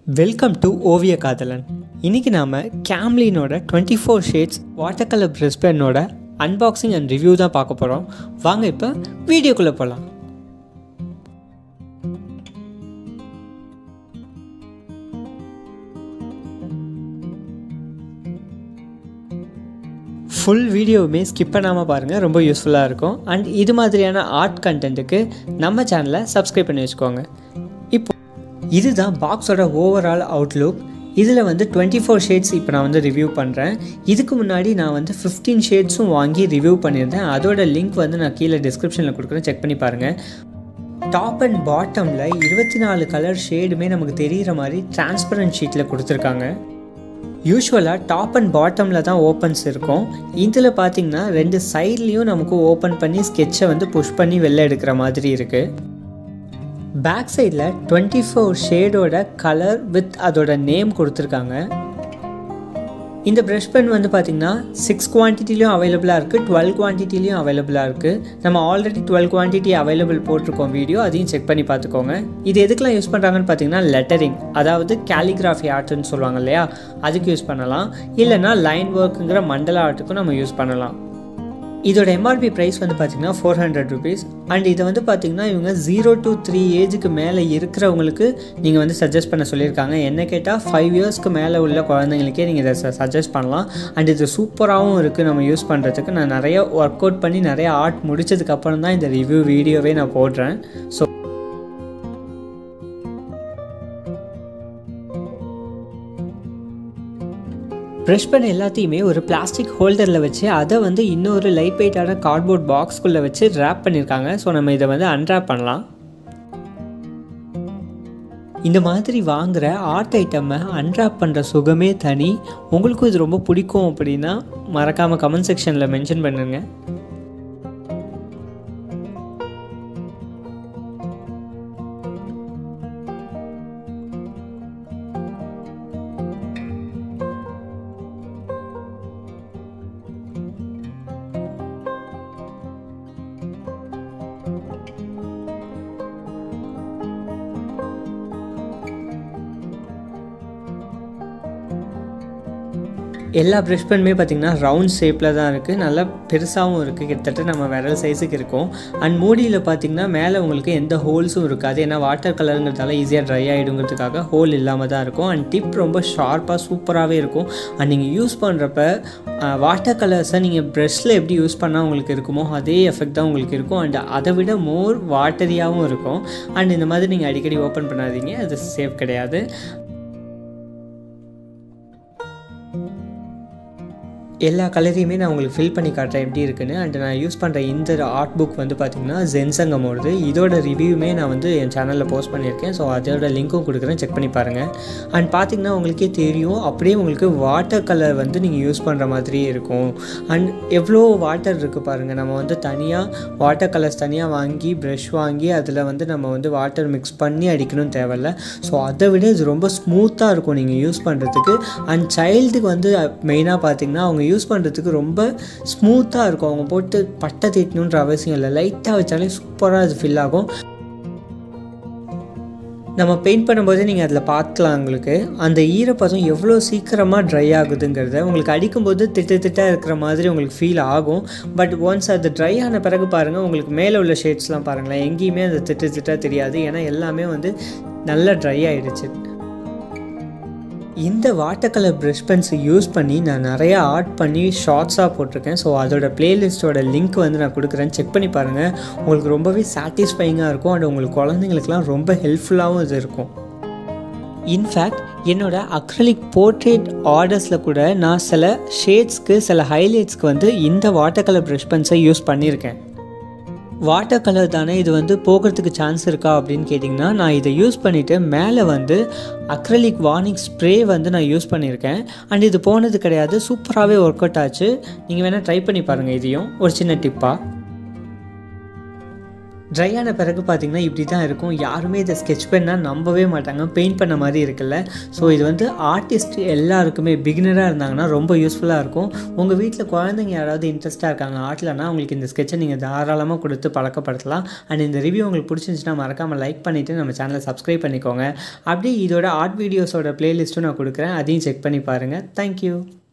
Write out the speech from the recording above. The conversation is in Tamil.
வெல்கம் டு ஓவிய காதலன் இன்னைக்கு நாம் கேம்லினோட twenty four shades water colour brush பென்னோட அன்பாக்சிங் அண்ட் ரிவ்யூ தான் பார்க்க போகிறோம் வாங்க இப்போ வீடியோக்குள்ளே போகலாம் ஃபுல் வீடியோவுமே ஸ்கிப் பண்ணாமல் பாருங்கள் ரொம்ப யூஸ்ஃபுல்லாக இருக்கும் அண்ட் இது மாதிரியான ஆர்ட் கண்டென்ட்டுக்கு நம்ம சேனலை சப்ஸ்கிரைப் பண்ணி வச்சுக்கோங்க இப்போ இதுதான் பாக்ஸோட ஓவரால் அவுட்லுக் இதில் வந்து டுவெண்ட்டி ஃபோர் ஷேட்ஸ் இப்போ நான் வந்து ரிவ்யூ பண்ணுறேன் இதுக்கு முன்னாடி நான் வந்து ஃபிஃப்டீன் ஷேட்ஸும் வாங்கி ரிவ்யூ பண்ணியிருந்தேன் அதோட லிங்க் வந்து நான் கீழே டிஸ்கிரிப்ஷனில் கொடுக்குறேன் செக் பண்ணி பாருங்கள் டாப் அண்ட் பாட்டமில் இருபத்தி நாலு கலர் ஷேடுமே நமக்கு தெரிகிற மாதிரி டிரான்ஸ்பரண்ட் ஷீட்டில் கொடுத்துருக்காங்க யூஸ்வலாக டாப் அண்ட் பாட்டமில் தான் ஓப்பன்ஸ் இருக்கும் இதில் பார்த்தீங்கன்னா ரெண்டு சைட்லேயும் நமக்கு ஓப்பன் பண்ணி ஸ்கெட்சை வந்து புஷ் பண்ணி வெளில எடுக்கிற மாதிரி இருக்குது பேக் சைடில் டுவெண்ட்டி ஃபோர் ஷேடோட கலர் வித் அதோட நேம் கொடுத்துருக்காங்க இந்த ப்ரஷ் பென் வந்து பார்த்திங்கன்னா சிக்ஸ் குவான்டிட்டிலையும் அவைலபிளாக இருக்குது டுவெல் குவான்டிட்டிலையும் அவைலபிளாக இருக்குது நம்ம ஆல்ரெடி டுவெல் குவான்டிட்டி அவைலபிள் போட்டிருக்கோம் வீடியோ அதையும் செக் பண்ணி பார்த்துக்கோங்க இது எதுக்கெலாம் யூஸ் பண்ணுறாங்கன்னு பார்த்தீங்கன்னா லெட்டரிங் அதாவது கேலிகிராஃபி ஆர்ட்னு சொல்லுவாங்க இல்லையா அதுக்கு யூஸ் பண்ணலாம் இல்லைனா லைன் ஒர்க்குங்கிற மண்டல ஆர்ட்டுக்கும் நம்ம யூஸ் பண்ணலாம் இதோட எம்ஆர்பி ப்ரைஸ் வந்து பார்த்திங்கன்னா ஃபோர் ஹண்ட்ரட் ருபீஸ் அண்ட் இதை வந்து பார்த்திங்கன்னா இவங்க ஜீரோ டு த்ரீ ஏஜுக்கு மேலே இருக்கிறவங்களுக்கு நீங்கள் வந்து சஜஸ்ட் பண்ண சொல்லியிருக்காங்க என்ன கேட்டால் ஃபைவ் இயர்ஸ்க்கு மேலே உள்ள குழந்தைங்களுக்கே நீங்கள் இதை சஜஸ்ட் பண்ணலாம் அண்ட் இது சூப்பராகவும் இருக்குது நம்ம யூஸ் பண்ணுறதுக்கு நான் நிறைய ஒர்க் அவுட் பண்ணி நிறைய ஆர்ட் முடிச்சதுக்கப்புறம் தான் இந்த ரிவ்யூ வீடியோவே நான் போடுறேன் ஸோ ப்ரெஷ் பண்ண எல்லாத்தையுமே ஒரு பிளாஸ்டிக் ஹோல்டரில் வச்சு அதை வந்து இன்னொரு லைட் வெயிட்டான கார்ட்போர்ட் பாக்ஸ்குள்ளே வச்சு ரேப் பண்ணியிருக்காங்க ஸோ நம்ம இதை வந்து அன்ராப் பண்ணலாம் இந்த மாதிரி வாங்குகிற ஆர்ட் ஐட்டமை அன்ராப் பண்ணுற சுகமே தனி உங்களுக்கும் இது ரொம்ப பிடிக்கும் அப்படின்னா மறக்காமல் கமெண்ட் செக்ஷனில் மென்ஷன் பண்ணுங்கள் எல்லா ப்ரஷ் பென்மே பார்த்திங்கன்னா ரவுண்ட் ஷேப்பில் தான் இருக்குது நல்லா பெருசாகவும் இருக்குது கிட்டத்தட்ட நம்ம விரல் சைஸுக்கு இருக்கும் அண்ட் மூடியில் பார்த்திங்கன்னா மேலே உங்களுக்கு எந்த ஹோல்ஸும் இருக்காது ஏன்னா வாட்டர் கலருங்கிறதால ஈஸியாக ட்ரை ஆகிடுங்கிறதுக்காக ஹோல் இல்லாமல் தான் இருக்கும் அண்ட் டிப் ரொம்ப ஷார்ப்பாக சூப்பராகவே இருக்கும் அண்ட் நீங்கள் யூஸ் பண்ணுறப்ப வாட்டர் கலர்ஸை நீங்கள் ப்ரெஷ்ஷில் எப்படி யூஸ் பண்ணால் உங்களுக்கு இருக்குமோ அதே எஃபெக்ட் தான் உங்களுக்கு இருக்கும் அண்ட் அதை விட மோர் வாட்டரியாகவும் இருக்கும் அண்ட் இந்த மாதிரி நீங்கள் அடிக்கடி ஓப்பன் பண்ணாதீங்க அது சேஃப் கிடையாது எல்லா கலரையுமே நான் உங்களுக்கு ஃபில் பண்ணி காட்டுறேன் எப்படி இருக்குன்னு அண்ட் நான் யூஸ் பண்ணுற இந்த ஆர்ட் புக் வந்து பார்த்திங்கன்னா ஜென்சங்கமோடது இதோட ரிவ்யூமே நான் வந்து என் சேனலில் போஸ்ட் பண்ணியிருக்கேன் ஸோ அதோட லிங்க்கும் கொடுக்குறேன் செக் பண்ணி பாருங்கள் அண்ட் பார்த்திங்கன்னா உங்களுக்கே தெரியும் அப்படியே உங்களுக்கு வாட்டர் கலர் வந்து நீங்கள் யூஸ் பண்ணுற மாதிரியே இருக்கும் அண்ட் எவ்வளோ வாட்டர் இருக்குது பாருங்கள் நம்ம வந்து தனியாக வாட்டர் கலர்ஸ் தனியாக வாங்கி ப்ரஷ் வாங்கி அதில் வந்து நம்ம வந்து வாட்டர் மிக்ஸ் பண்ணி அடிக்கணும்னு தேவையில்ல ஸோ அதை விட இது ரொம்ப ஸ்மூத்தாக இருக்கும் நீங்கள் யூஸ் பண்ணுறதுக்கு அண்ட் சைல்டுக்கு வந்து மெயினாக பார்த்திங்கன்னா அவங்க யூஸ் பண்ணுறதுக்கு ரொம்ப ஸ்மூத்தாக இருக்கும் அவங்க போட்டு பட்டை தீட்டணுன்ற அவசியம் இல்லை லைட்டாக வச்சாலே சூப்பராக அது ஃபில் ஆகும் நம்ம பெயிண்ட் பண்ணும்போதே நீங்கள் அதில் பார்க்கலாம் உங்களுக்கு அந்த ஈரப்பதம் எவ்வளோ சீக்கிரமாக ட்ரை ஆகுதுங்கிறத உங்களுக்கு அடிக்கும்போது திட்டு திட்டாக இருக்கிற மாதிரி உங்களுக்கு ஃபீல் ஆகும் பட் ஒன்ஸ் அது ட்ரை ஆன பிறகு பாருங்கள் உங்களுக்கு மேலே உள்ள ஷேட்ஸ்லாம் பாருங்களேன் எங்கேயுமே அது திட்டு திட்டாக தெரியாது ஏன்னா எல்லாமே வந்து நல்லா ட்ரை ஆகிடுச்சு இந்த வாட்டர் கலர் ப்ரஷ் பென்ஸை யூஸ் பண்ணி நான் நிறையா ஆர்ட் பண்ணி ஷார்ட்ஸாக போட்டிருக்கேன் ஸோ அதோட ப்ளேலிஸ்ட்டோட லிங்க் வந்து நான் கொடுக்குறேன் செக் பண்ணி பாருங்கள் உங்களுக்கு ரொம்பவே சாட்டிஸ்ஃபைங்காக இருக்கும் அண்ட் உங்களுக்கு குழந்தைங்களுக்குலாம் ரொம்ப ஹெல்ப்ஃபுல்லாகவும் இது இருக்கும் இன்ஃபேக்ட் என்னோட அக்ரலிக் போர்ட்ரேட் ஆர்டர்ஸில் கூட நான் சில ஷேட்ஸ்க்கு சில ஹைலைட்ஸ்க்கு வந்து இந்த வாட்டர் கலர் ப்ரஷ் பென்ஸை யூஸ் பண்ணியிருக்கேன் வாட்டர் கலர் தானே இது வந்து போகிறதுக்கு சான்ஸ் இருக்கா அப்படின்னு கேட்டிங்கன்னா நான் இதை யூஸ் பண்ணிவிட்டு மேலே வந்து அக்ரலிக் வார்னிங் ஸ்ப்ரே வந்து நான் யூஸ் பண்ணியிருக்கேன் அண்ட் இது போனது கிடையாது சூப்பராகவே ஒர்க் அவுட் ஆச்சு நீங்கள் வேணால் ட்ரை பண்ணி பாருங்கள் இதையும் ஒரு சின்ன டிப்பாக ட்ரை ஆன பிறகு பார்த்திங்கன்னா இப்படி தான் இருக்கும் யாருமே இதை ஸ்கெட்ச் பண்ணால் நம்பவே மாட்டாங்க பெயிண்ட் பண்ண மாதிரி இருக்குல்ல ஸோ இது வந்து ஆர்டிஸ்ட் எல்லாருக்குமே பிகினராக இருந்தாங்கன்னா ரொம்ப யூஸ்ஃபுல்லாக இருக்கும் உங்கள் வீட்டில் குழந்தைங்க யாராவது இன்ட்ரெஸ்ட்டாக இருக்காங்க ஆர்ட்லனா உங்களுக்கு இந்த ஸ்கெட்சை நீங்கள் தாராளமாக கொடுத்து பழக்கப்படுத்தலாம் அண்ட் இந்த ரிவ்யூ உங்களுக்கு பிடிச்சிருந்துச்சுன்னா மறக்காமல் லைக் பண்ணிவிட்டு நம்ம சேனலை சப்ஸ்கிரைப் பண்ணிக்கோங்க அப்படியே இதோட ஆர்ட் வீடியோஸோட ப்ளேலிஸ்ட்டும் நான் கொடுக்குறேன் அதையும் செக் பண்ணி பாருங்கள் தேங்க்யூ